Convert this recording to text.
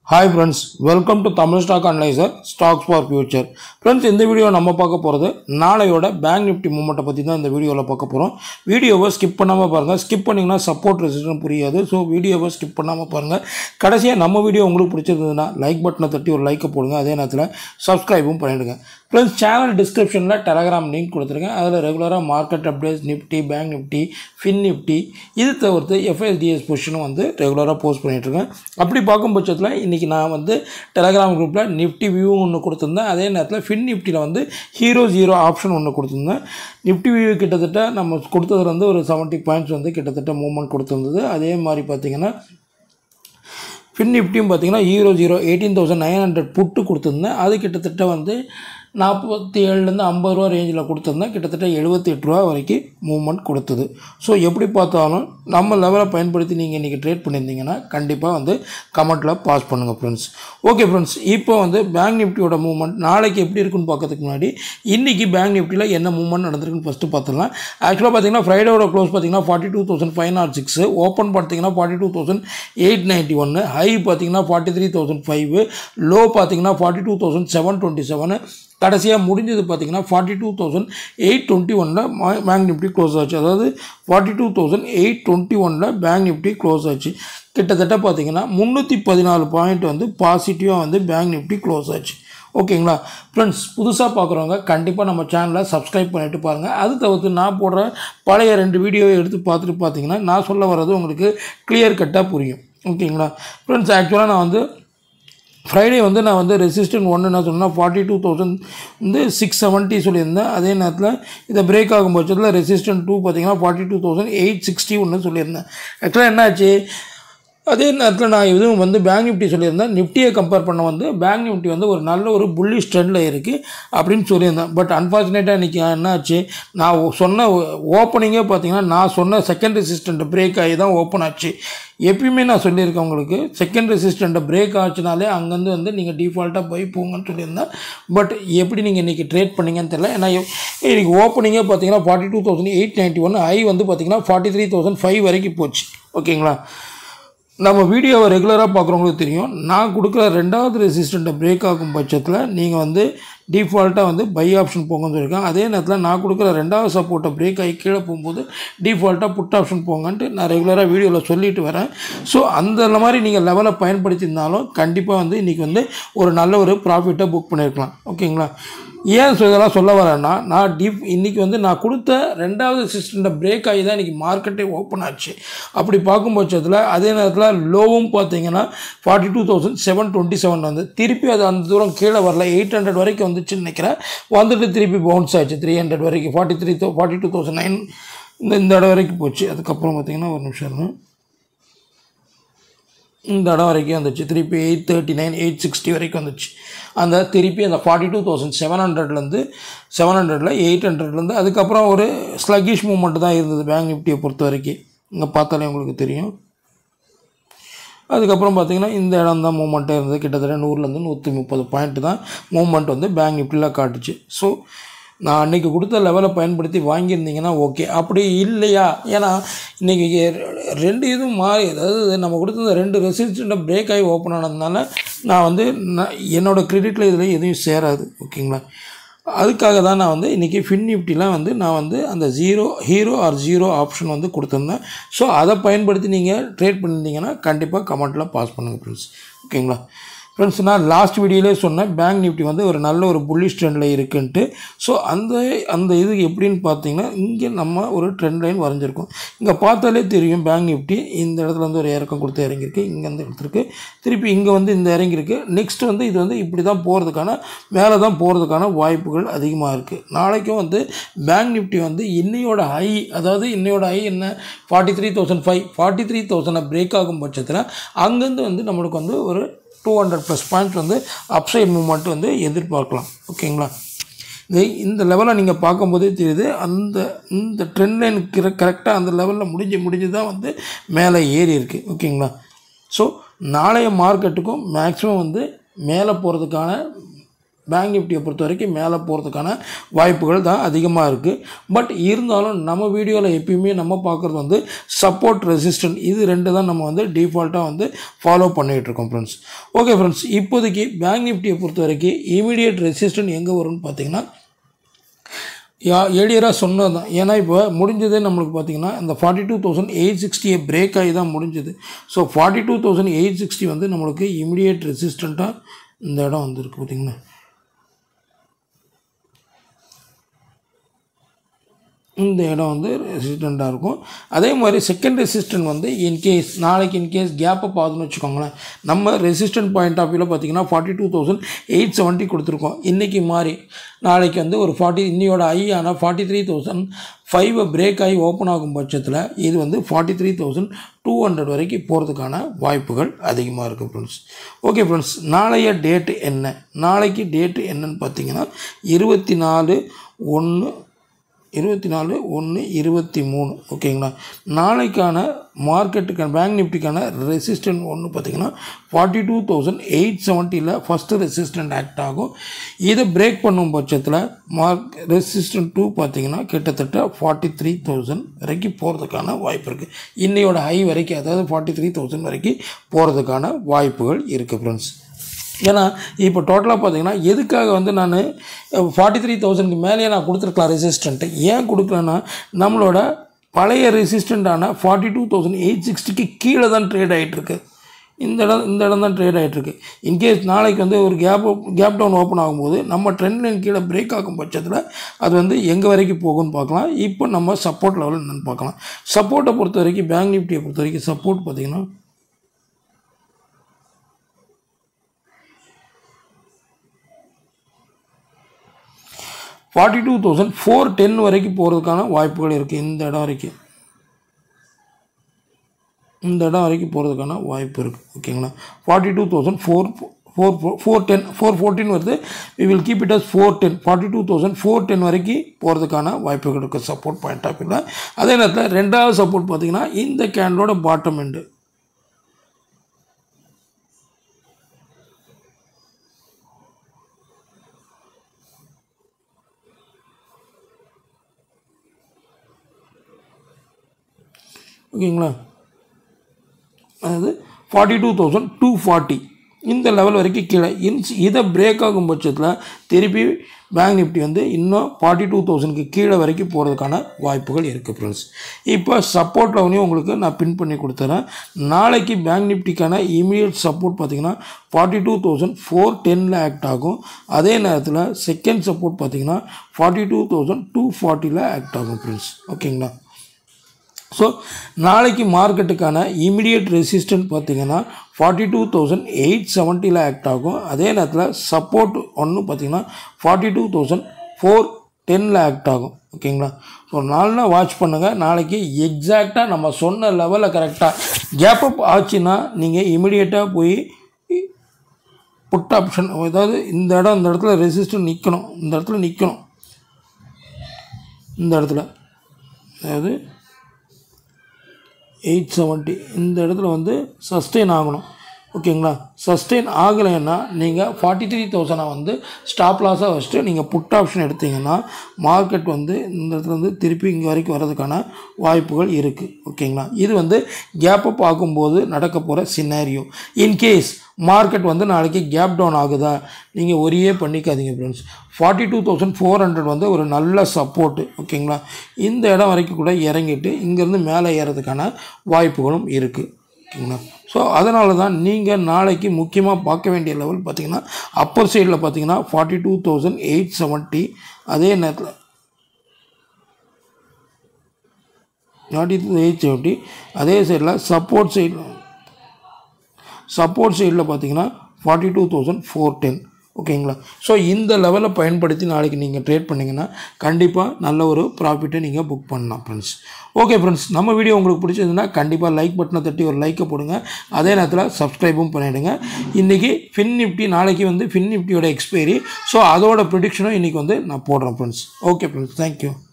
Hi friends welcome to Tamil stock analyser stocks for future friends இந்த video நம்ம பார்க்க போகிறது நாளையோட பேங்க் நிஃப்டி மூமெண்ட்டை பற்றி தான் இந்த வீடியோவில் பார்க்க போகிறோம் வீடியோவை ஸ்கிப் பண்ணாமல் பாருங்கள் ஸ்கிப் பண்ணிங்கன்னா சப்போர்ட் ரெசிஸ்டன் புரியாது ஸோ வீடியோவை ஸ்கிப் பண்ணாமல் பாருங்கள் கடைசியாக நம்ம வீடியோ உங்களுக்கு பிடிச்சிருந்ததுன்னா லைக் பட்டனை தட்டி ஒரு லைக்கை போடுங்க அதே நேரத்தில் சப்ஸ்கிரைபும் பண்ணிவிடுங்க ஃப்ரெண்ட்ஸ் சேனல் டிஸ்கிரிப்ஷனில் டெலகிராம் லிங்க் கொடுத்துருக்கேன் அதில் ரெகுலராக market updates Nifty bank Nifty fin Nifty இது தவிர்த்து எஃப்எஸ்டிஎஸ் பொசிஷனும் வந்து ரெகுலராக போஸ்ட் பண்ணிகிட்ருக்கேன் அப்படி பார்க்கும் பட்சத்தில் இன்றைக்கி நான் வந்து டெலகிராம் குரூப்பில் நிஃப்டி வியூ ஒன்று கொடுத்துருந்தேன் அதே நேரத்தில் ஃபின் நிஃப்டியில் வந்து ஹீரோ ஜீரோ ஆப்ஷன் ஒன்று கொடுத்துருந்தேன் நிஃப்டி வியூ கிட்டத்தட்ட நம்ம கொடுத்ததுல வந்து ஒரு செவன்ட்டி பாயிண்ட்ஸ் வந்து கிட்டத்தட்ட மூவ்மெண்ட் கொடுத்துருந்தது அதே மாதிரி பார்த்திங்கன்னா ஃபின் நிஃப்டியும் பார்த்தீங்கன்னா hero zero eighteen thousand nine hundred put கொடுத்துருந்தேன் அது கிட்டத்தட்ட வந்து நாற்பத்தி ஏழுலேருந்து ஐம்பது ரூபா ரேஞ்சில் கொடுத்துருந்தேன் கிட்டத்தட்ட எழுபத்தி எட்டு ரூபா வரைக்கும் மூவ்மெண்ட் கொடுத்தது ஸோ எப்படி பார்த்தாலும் நம்ம லெவலை பயன்படுத்தி நீங்கள் இன்றைக்கி ட்ரேட் பண்ணியிருந்தீங்கன்னா கண்டிப்பாக வந்து கமெண்ட்டில் பாஸ் பண்ணுங்கள் ஃப்ரெண்ட்ஸ் ஓகே ஃப்ரெண்ட்ஸ் இப்போ வந்து பேங்க் நிஃப்டியோட மூவ்மெண்ட் நாளைக்கு எப்படி இருக்குன்னு பார்க்கறதுக்கு முன்னாடி இன்றைக்கி பேங்க் நிஃப்டியில் என்ன மூவ்மெண்ட் நடந்திருக்குன்னு ஃபஸ்ட்டு பார்த்துடலாம் ஆக்சுவலாக பார்த்தீங்கன்னா ஃப்ரைடேவோட க்ளோஸ் பார்த்தீங்கன்னா forty two thousand five nought six open பார்த்தீங்கன்னா forty two thousand eight ninety ஒன்று ஹை பார்த்தீங்கன்னா forty three thousand five low பார்த்தீங்கன்னா forty two thousand seven twenty seven கடைசியாக முடிஞ்சது பார்த்தீங்கன்னா forty two thousand eight twenty ஒனில் பேங்க் நிஃப்டி க்ளோஸ் ஆச்சு அதாவது forty two thousand eight twenty ஒனில் பேங்க் நிஃப்டி க்ளோஸ் ஆச்சு கிட்டத்தட்ட பார்த்தீங்கன்னா முந்நூற்றி பதினாலு பாயிண்ட் வந்து பாசிட்டிவாக வந்து பேங்க் நிஃப்டி க்ளோஸ் ஆச்சு ஓகேங்களா ஃப்ரெண்ட்ஸ் புதுசாக பார்க்குறவங்க கண்டிப்பாக நம்ம சேனலை சப்ஸ்கிரைப் பண்ணிட்டு பாருங்கள் அது தவிர்த்து நான் போடுற பழைய ரெண்டு வீடியோவை எடுத்து பார்த்துட்டு பார்த்தீங்கன்னா நான் சொல்ல வர்றது உங்களுக்கு கிளியர் கட்டாக புரியும் ஓகேங்களா ஃப்ரெண்ட்ஸ் ஆக்சுவலாக நான் வந்து ஃப்ரைடே வந்து நான் வந்து ரெசிஸ்டன்ட் ஒன்று என்ன சொன்னால் ஃபார்ட்டி டூ தௌசண்ட் வந்து சிக்ஸ் செவன்ட்டி சொல்லியிருந்தேன் அதே நேரத்தில் இதை பிரேக் ஆகும் பட்சத்தில் ரெசிஸ்டன்ட் டூ பார்த்தீங்கன்னா forty two thousand eight sixty ஒன்று சொல்லியிருந்தேன் ஆக்சுவலாக என்னாச்சு அதே நேரத்தில் நான் இதுவும் வந்து பேங்க் நிஃப்டி சொல்லியிருந்தேன் நிஃப்டியை கம்பேர் பண்ண வந்து பேங்க் நிஃப்டி வந்து ஒரு நல்ல ஒரு புல்லிஷ் ட்ரெண்டில் இருக்குது அப்படின்னு சொல்லியிருந்தேன் பட் அன்ஃபார்ச்சுனேட்டாக இன்றைக்கி என்னாச்சு நான் சொன்ன ஓப்பனிங்கே பார்த்தீங்கன்னா நான் சொன்ன செகண்ட் ரெசிஸ்டண்ட்டை பிரேக் ஆகி தான் ஓப்பன் ஆச்சு எப்பயுமே நான் சொல்லியிருக்கேன் உங்களுக்கு செகண்ட் ரெசிஸ்டண்ட்டை பிரேக் ஆச்சுனாலே அங்கேருந்து வந்து நீங்கள் டிஃபால்ட்டாக போய் போங்கன்னு சொல்லியிருந்தேன் பட் எப்படி நீங்கள் இன்றைக்கி ட்ரேட் பண்ணீங்கன்னு தெரியல ஏன்னா இன்றைக்கி ஓப்பனிங்கே பார்த்தீங்கன்னா forty two thousand eight ninety one I வந்து பார்த்தீங்கன்னா ஃபார்ட்டி த்ரீ தௌசண்ட் ஃபைவ் வரைக்கும் போச்சு ஓகேங்களா நம்ம வீடியோவை ரெகுலராக பார்க்குறவங்களுக்கு தெரியும் நான் கொடுக்குற ரெண்டாவது ரெசிஸ்டண்ட்டை பிரேக் ஆகும் பட்சத்தில் நீங்கள் வந்து டிஃபால்ட்டாக வந்து பை ஆப்ஷன் போங்கன்னு சொல்லியிருக்கேன் அதே நேரத்தில் நான் கொடுக்குற ரெண்டாவது சப்போர்ட்டை பிரேக் ஆகி கீழே போகும்போது டிஃபால்ட்டாக புட் ஆப்ஷன் போங்கன்ட்டு நான் ரெகுலராக வீடியோவில் சொல்லிட்டு வரேன் ஸோ அந்த மாதிரி நீங்கள் லெவலை பயன்படுத்தியிருந்தாலும் கண்டிப்பாக வந்து இன்றைக்கி வந்து ஒரு நல்ல ஒரு ப்ராஃபிட்டை புக் பண்ணியிருக்கலாம் ஓகேங்களா ஏன் சொ- இதெல்லாம் சொல்ல வரேன்னா நான் டீப் இன்றைக்கி வந்து நான் கொடுத்த ரெண்டாவது சிஸ்டண்ட பிரேக் ஆகி தான் இன்றைக்கி மார்க்கெட்டே ஓப்பன் ஆச்சு அப்படி பார்க்கும் பட்சத்தில் அதே நேரத்தில் லோவும் பார்த்தீங்கன்னா forty two thousand seven twenty seven வந்து திருப்பி அது அந்த தூரம் கீழே வரல எயிட் ஹண்ட்ரட் வரைக்கும் வந்துச்சுன்னு நினைக்கிறேன் வந்துட்டு திருப்பி பவுன்ஸ் ஆச்சு த்ரீ ஹண்ட்ரட் வரைக்கும் ஃபார்ட்டி த்ரீ தௌ ஃபார்ட்டி டூ தௌசண்ட் நைன் இந்த இந்த இடம் வரைக்கும் போச்சு அதுக்கப்புறம் பார்த்தீங்கன்னா ஒரு நிமிஷம் இருங்க. இந்த இடம் வரைக்கும் வந்துச்சு திருப்பி eight thirty nine eight sixty வரைக்கும் வந்துச்சு அந்த திருப்பி அந்த ஃபார்ட்டி டூ தௌசண்ட் செவன் ஹண்ட்ரட்லேருந்து செவன் ஹண்ட்ரடில் எயிட் ஹண்ட்ரட்லேருந்து அதுக்கப்புறம் ஒரு ஸ்லகிஷ் மூமெண்ட் தான் இருந்தது பேங்க் நிஃப்டியை பொறுத்த வரைக்கும் இங்கே பார்த்தாலே உங்களுக்கு தெரியும் அதுக்கப்புறம் பார்த்தீங்கன்னா இந்த இடம் தான் மூமெண்ட்டாக இருந்தது கிட்டத்தட்ட நூறுலேருந்து நூற்றி முப்பது பாயிண்ட் தான் மூமெண்ட் வந்து பேங்க் நிஃப்டியில் காட்டுச்சு ஸோ நான் அன்றைக்கி கொடுத்த லெவலை பயன்படுத்தி வாங்கியிருந்தீங்கன்னா ஓகே அப்படி இல்லையா ஏன்னா இன்றைக்கி ரெண்டு இதுவும் மாறி அதாவது நம்ம கொடுத்த இந்த ரெண்டு ரெசிஸ்டண்ட்டை பிரேக் ஆகி ஓப்பன் ஆனதுனால நான் வந்து நான் என்னோடய கிரெடிட்டில் இதில் எதுவும் சேராது ஓகேங்களா அதுக்காக தான் நான் வந்து இன்றைக்கி ஃபின் நிஃப்டிலாம் வந்து நான் வந்து அந்த zero hero or zero option வந்து கொடுத்துருந்தேன் ஸோ அதை பயன்படுத்தி நீங்கள் ட்ரேட் பண்ணியிருந்தீங்கன்னா கண்டிப்பாக கமெண்ட்டில் பாஸ் பண்ணுங்கள் ஃப்ரெண்ட்ஸ் ஓகேங்களா ஃப்ரெண்ட்ஸ் நான் லாஸ்ட் வீடியோலே சொன்னேன் பேங்க் நிஃப்டி வந்து ஒரு நல்ல ஒரு புல்லிஷ் ட்ரெண்டில் இருக்குன்ட்டு ஸோ அந்த அந்த இது எப்படின்னு பார்த்தீங்கன்னா இங்கே நம்ம ஒரு ட்ரெண்ட் லைன் வரைஞ்சிருக்கோம் இங்கே பார்த்தாலே தெரியும் பேங்க் நிஃப்டி இந்த இடத்துல வந்து ஒரு இறக்கம் கொடுத்து இறங்கியிருக்கு இங்கே வந்து எடுத்துருக்கு திருப்பி இங்கே வந்து இந்த இறங்கியிருக்கு நெக்ஸ்ட் வந்து இது வந்து இப்படி தான் போகிறதுக்கான மேலே தான் போகிறதுக்கான வாய்ப்புகள் அதிகமாக இருக்குது நாளைக்கும் வந்து பேங்க் நிஃப்டி வந்து இன்னையோட ஹை அதாவது இன்னையோட ஹை என்ன forty three thousand five forty three தௌசண்டை பிரேக் ஆகும் பட்சத்தில் அங்கேருந்து வந்து நம்மளுக்கு வந்து ஒரு டூ ஹண்ட்ரட் ப்ளஸ் பாயிண்ட் வந்து அப்சைட் மூமெண்ட் வந்து எதிர்பார்க்கலாம் ஓகேங்களா இது இந்த லெவலை நீங்கள் பார்க்கும்போதே தெரியுது அந்த இந்த ட்ரெண்ட் லைன் கரெக்டாக அந்த லெவலில் முடிஞ்சு முடிஞ்சு தான் வந்து மேலே ஏறி இருக்குது ஓகேங்களா ஸோ நாளைய மார்க்கெட்டுக்கும் மேக்ஸிமம் வந்து மேலே போகிறதுக்கான பேங்க் நிஃப்டியை பொறுத்த வரைக்கும் மேலே போகிறதுக்கான வாய்ப்புகள் தான் அதிகமாக இருக்குது பட் இருந்தாலும் நம்ம வீடியோவில் எப்பயுமே நம்ம பார்க்குறது வந்து சப்போர்ட் ரெசிஸ்டன்ட் இது ரெண்டு தான் நம்ம வந்து டிஃபால்ட்டாக வந்து ஃபாலோ பண்ணிகிட்டு இருக்கோம் ஃப்ரெண்ட்ஸ் ஓகே ஃப்ரெண்ட்ஸ் இப்போதைக்கு பேங்க் நிஃப்டியை பொறுத்த வரைக்கும் இமீடியட் ரெசிஸ்டன்ட் எங்கே வரும்னு பார்த்தீங்கன்னா யா ஏழியராக சொன்னது தான் ஏன்னா இப்போ முடிஞ்சதே நம்மளுக்கு பார்த்தீங்கன்னா இந்த ஃபார்ட்டி டூ தௌசண்ட் எயிட் சிக்ஸ்டியை பிரேக் ஆகி தான் முடிஞ்சது so forty two thousand eight sixty வந்து நம்மளுக்கு இமிடியேட் ரெசிஸ்டண்ட்டாக இந்த இடம் வந்திருக்கு பார்த்தீங்கன்னா இந்த இடம் வந்து ரெசிஸ்டண்ட்டாக இருக்கும் அதே மாதிரி செகண்ட் ரெசிஸ்டன்ட் வந்து இன்கேஸ் நாளைக்கு இன்கேஸ் கேப் அப் ஆகுதுன்னு வச்சுக்கோங்களேன் நம்ம ரெசிஸ்டன்ட் பாயிண்ட் ஆஃப் வியூவில் பார்த்தீங்கன்னா forty two thousand eight seventy கொடுத்துருக்கோம் இன்றைக்கி மாறி நாளைக்கு வந்து ஒரு ஃபார்ட்டி இன்னையோட ஐ ஆனால் forty three thousand five break ஆகி ஓப்பன் ஆகும் பட்சத்தில் இது வந்து forty three thousand two hundred வரைக்கும் போகிறதுக்கான வாய்ப்புகள் அதிகமாக இருக்குது ஃப்ரெண்ட்ஸ் ஓகே ஃப்ரெண்ட்ஸ் நாளைய டேட்டு என்ன நாளைக்கு டேட்டு என்னன்னு பார்த்தீங்கன்னா இருபத்தி நாலு ஒன்று இருபத்தி நாலு ஒன்று இருபத்தி மூணு ஓகேங்களா நாளைக்கான மார்க்கெட்டுக்கான பேங்க் நிஃப்டிக்கான ரெசிஸ்டன்ட் ஒன்று பார்த்தீங்கன்னா ஃபார்ட்டி டூ தௌசண்ட் எயிட் செவன்ட்டியில் ஃபஸ்ட்டு ரெசிஸ்டன்ட் ஆக்ட் ஆகும் இதை பிரேக் பண்ணும் பட்சத்தில் மார்க் ரெசிஸ்டன்ட் டூ பார்த்தீங்கன்னா கிட்டத்தட்ட ஃபார்ட்டி த்ரீ தௌசண்ட் வரைக்கும் போகிறதுக்கான வாய்ப்பு இருக்குது இன்னையோட ஹை வரைக்கும் அதாவது ஃபார்ட்டி த்ரீ தௌசண்ட் வரைக்கும் போகிறதுக்கான வாய்ப்புகள் இருக்குது ஃப்ரெண்ட்ஸ் ஏன்னா இப்போ டோட்டலாக பார்த்தீங்கன்னா எதுக்காக வந்து நான் ஃபார்ட்டி த்ரீ தௌசண்ட்க்கு மேலேயே நான் கொடுத்துருக்கலாம் ரெசிஸ்டண்ட்டு ஏன் கொடுக்கலன்னா நம்மளோட பழைய ரெசிஸ்டண்ட்டான ஃபார்ட்டி டூ தௌசண்ட் எயிட் சிக்ஸ்டிக்கு கீழே தான் ட்ரேட் ஆகிட்டுருக்கு இந்த இடம் இந்த இடம் தான் ட்ரேட் ஆகிட்டுருக்கு இன்கேஸ் நாளைக்கு வந்து ஒரு கேப் கேப் டவுன் ஓப்பன் ஆகும்போது நம்ம ட்ரெண்ட் லைன் கீழே பிரேக் ஆகும் பட்சத்தில் அது வந்து எங்கே வரைக்கும் போகும்னு பார்க்கலாம் இப்போ நம்ம சப்போர்ட் லெவல் என்னென்னு பார்க்கலாம் சப்போர்ட்டை பொறுத்த வரைக்கும் பேங்க் நிஃப்டியை பொறுத்த வரைக்கும் சப்போர்ட் பார்த்திங்கன்னா forty two thousand four ten வரைக்கும் போகிறதுக்கான வாய்ப்புகள் இருக்குது இந்த இடம் வரைக்கும் இந்த இடம் வரைக்கும் போகிறதுக்கான வாய்ப்பு இருக்குது ஓகேங்களா forty two thousand four four four ten four fourteen வருது we will keep it as four ten forty two thousand four ten வரைக்கும் போகிறதுக்கான வாய்ப்புகள் இருக்குது சப்போர்ட் பாயிண்ட் ஆஃப் வியூவில் அதே நேரத்தில் ரெண்டாவது சப்போர்ட் பார்த்திங்கன்னா இந்த கேண்டோட பாட்டம் எண்டு ஓகேங்களா அதாவது forty two thousand two forty இந்த லெவல் வரைக்கும் கீழே இன்ஸ் இதை பிரேக் ஆகும் பட்சத்தில் திருப்பி பேங்க் நிஃப்டி வந்து இன்னும் ஃபார்ட்டி டூ தௌசண்ட்க்கு கீழே வரைக்கும் போகிறதுக்கான வாய்ப்புகள் இருக்குது ஃப்ரெண்ட்ஸ் இப்போ சப்போர்ட் லெவனையும் உங்களுக்கு நான் பின் பண்ணி கொடுத்துறேன் நாளைக்கு பேங்க் நிஃப்டிக்கான இமீடியட் சப்போர்ட் பார்த்தீங்கன்னா ஃபார்ட்டி டூ தௌசண்ட் ஃபோர் டெனில் ஆக்ட் ஆகும் அதே நேரத்தில் செகண்ட் சப்போர்ட் பார்த்தீங்கன்னா ஃபார்ட்டி டூ தௌசண்ட் டூ ஃபார்ட்டியில் ஆக்ட் ஆகும் ஃப்ரெண்ட்ஸ் ஓகேங்களா ஸோ நாளைக்கு மார்க்கெட்டுக்கான இமிடியட் ரெசிஸ்டன்ட் பார்த்தீங்கன்னா ஃபார்ட்டி டூ தௌசண்ட் எயிட் செவன்ட்டியில் ஆக்ட் ஆகும் அதே நேரத்தில் சப்போர்ட் ஒன்று பார்த்தீங்கன்னா ஃபார்ட்டி டூ தௌசண்ட் ஃபோர் டெனில் ஆக்ட் ஆகும் ஓகேங்களா ஸோ நாலுனா வாட்ச் பண்ணுங்கள் நாளைக்கு எக்ஸாக்டாக நம்ம சொன்ன லெவலில் கரெக்டாக கேப் அப் ஆச்சுன்னா நீங்கள் இமிடியேட்டாக போய் புட் ஆப்ஷன் அதாவது இந்த இடம் இந்த இடத்துல ரெசிஸ்டன்ட் நிற்கணும் இந்த இடத்துல நிற்கணும் இந்த இடத்துல அதாவது எயிட் செவன்ட்டி இந்த இடத்துல வந்து சஸ்டெயின் ஆகணும் ஓகேங்களா சஸ்டெயின் ஆகலைன்னா நீங்கள் ஃபார்ட்டி த்ரீ தௌசண்டை வந்து ஸ்டாப் லாஸாக வச்சுட்டு நீங்கள் புட் ஆப்ஷன் எடுத்தீங்கன்னா மார்க்கெட் வந்து இந்த இடத்துல வந்து திருப்பி இங்கே வரைக்கும் வர்றதுக்கான வாய்ப்புகள் இருக்குது ஓகேங்களா இது வந்து கேப் அப் ஆகும்போது நடக்க போகிற சினாரியோ இன்கேஸ் மார்க்கெட் வந்து நாளைக்கு கேப் டவுன் ஆகுதா நீங்கள் ஒரே பண்ணிக்காதீங்க friends forty two thousand four hundred வந்து ஒரு நல்ல சப்போர்ட்டு ஓகேங்களா இந்த இடம் வரைக்கும் கூட இறங்கிட்டு இங்கேருந்து மேலே ஏறதுக்கான வாய்ப்புகளும் இருக்குது ஓகேங்களா ஸோ அதனால தான் நீங்கள் நாளைக்கு முக்கியமாக பார்க்க வேண்டிய லெவல் பார்த்தீங்கன்னா அப்பர் சைடில் பார்த்தீங்கன்னா forty two thousand eight seventy அதே நேரத்தில் ஃபார்ட்டி டூ எயிட் செவன்ட்டி அதே சைடில் சப்போர்ட் சைடில் சப்போர்ட் சைடில் பார்த்தீங்கன்னா forty two thousand four ten ஓகேங்களா ஸோ இந்த லெவலை பயன்படுத்தி நாளைக்கு நீங்கள் ட்ரேட் பண்ணிங்கன்னா கண்டிப்பாக நல்ல ஒரு ப்ராஃபிட்டை நீங்கள் புக் பண்ணலாம் ஃப்ரெண்ட்ஸ் ஓகே ஃப்ரெண்ட்ஸ் நம்ம வீடியோ உங்களுக்கு பிடிச்சதுன்னா கண்டிப்பாக லைக் பட்டனை தட்டி ஒரு லைக்கை போடுங்க அதே நேரத்தில் சப்ஸ்கிரைபும் பண்ணிவிடுங்க இன்றைக்கி ஃபின் நிஃப்டி நாளைக்கு வந்து ஃபின் நிஃப்டியோட எக்ஸ்பைரி ஸோ அதோட ப்ரிடிக்ஷனும் இன்றைக்கி வந்து நான் போடுறேன் ஃப்ரெண்ட்ஸ் ஓகே ஃப்ரெண்ட்ஸ் தேங்க்யூ